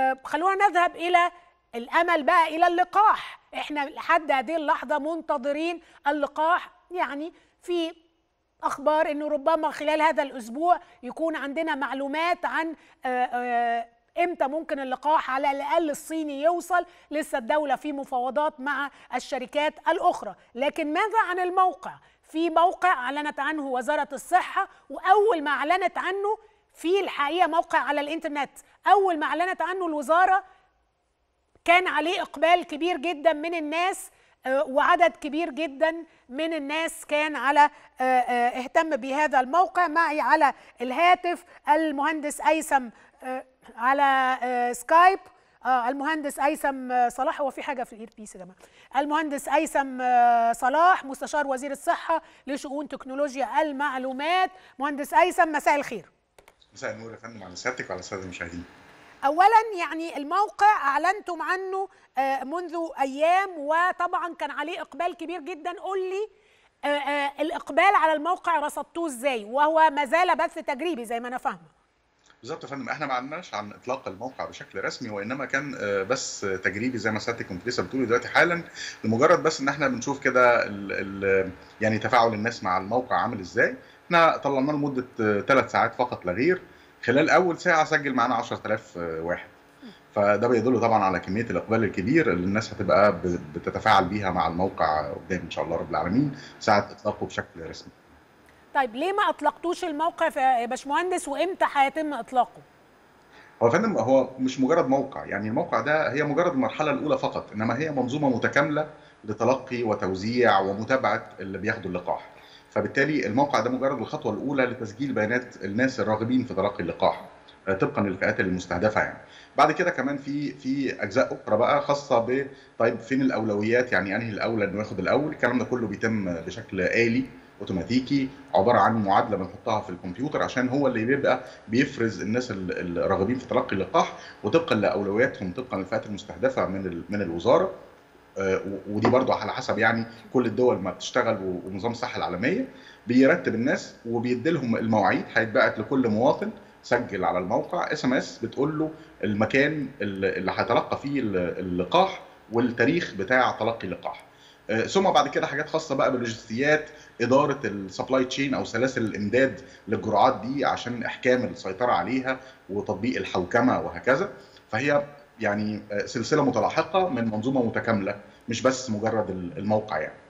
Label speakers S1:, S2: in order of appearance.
S1: آه، خلونا نذهب الى الامل بقى الى اللقاح احنا لحد هذه اللحظه منتظرين اللقاح يعني في اخبار انه ربما خلال هذا الاسبوع يكون عندنا معلومات عن آه، آه، امتى ممكن اللقاح على الاقل الصيني يوصل لسه الدوله في مفاوضات مع الشركات الاخرى لكن ماذا عن الموقع في موقع اعلنت عنه وزاره الصحه واول ما اعلنت عنه في الحقيقه موقع على الانترنت اول ما اعلنت عنه الوزاره كان عليه اقبال كبير جدا من الناس آه، وعدد كبير جدا من الناس كان على آه، آه، اهتم بهذا الموقع معي على الهاتف المهندس ايسم آه، على آه، سكايب آه المهندس ايسم آه، صلاح هو في حاجه في الاير بيس يا جماعه المهندس ايسم آه، صلاح مستشار وزير الصحه لشؤون تكنولوجيا المعلومات مهندس ايسم مساء الخير
S2: مساء النور يا فندم على سيادتك وعلى الساده المشاهدين
S1: اولا يعني الموقع اعلنتم عنه آه، منذ ايام وطبعا كان عليه اقبال كبير جدا قول لي آه، آه، الاقبال على الموقع رصدتوه ازاي وهو ما زال بث تجريبي زي ما انا فاهمه
S2: بالظبط يا فندم احنا ما اعلناش عن اطلاق الموقع بشكل رسمي وانما كان آه، بس تجريبي زي ما سيادتك كنت لسه بتقولي دلوقتي حالا لمجرد بس ان احنا بنشوف كده ال- ال- يعني تفاعل الناس مع الموقع عامل ازاي احنا طلعناه لمده ثلاث ساعات فقط لا غير خلال اول ساعه سجل معانا 10000 واحد فده بيدل طبعا على كميه الاقبال الكبير اللي الناس هتبقى ب- بتتفاعل بيها مع الموقع قدام ان شاء الله رب العالمين ساعه اطلاقه بشكل رسمي
S1: طيب ليه ما اطلقتوش الموقع يا باشمهندس وامتى هيتم اطلاقه
S2: هو يا فندم هو مش مجرد موقع يعني الموقع ده هي مجرد المرحله الاولى فقط انما هي منظومه متكامله لتلقي وتوزيع ومتابعه اللي بياخدوا اللقاح فبالتالي الموقع ده مجرد الخطوه الاولى لتسجيل بيانات الناس الراغبين في تلقي اللقاح آه، طبقا للفئات المستهدفه يعني بعد كده كمان في في اجزاء اخرى بقى خاصه ب طيب فين الاولويات يعني انهي الاولى انه ياخد الاول الكلام ده كله بيتم بشكل آلي اوتوماتيكي عباره عن معادله بنحطها في الكمبيوتر عشان هو اللي بيبقى بيفرز الناس ال- الراغبين في تلقي اللقاح وطبقا لاولوياتهم طبقا للفئات المستهدفه من ال- من الوزاره آه، و- ودي برضو على حسب يعني كل الدول ما بتشتغل و- ونظام الصحه العالميه بيرتب الناس وبيدي لهم المواعيد هيتبعت لكل مواطن سجل على الموقع اس ام اس بتقول له المكان اللي اللي هيتلقى فيه ال- اللقاح والتاريخ بتاع تلقي اللقاح آه، ثم بعد كده حاجات خاصه بقى باللوجستيات اداره السبلاي تشين او سلاسل الامداد للجرعات دي عشان احكام السيطره عليها وتطبيق الحوكمه وهكذا فهي يعني آه، سلسله متلاحقه من منظومه متكامله مش بس مجرد الموقع يعني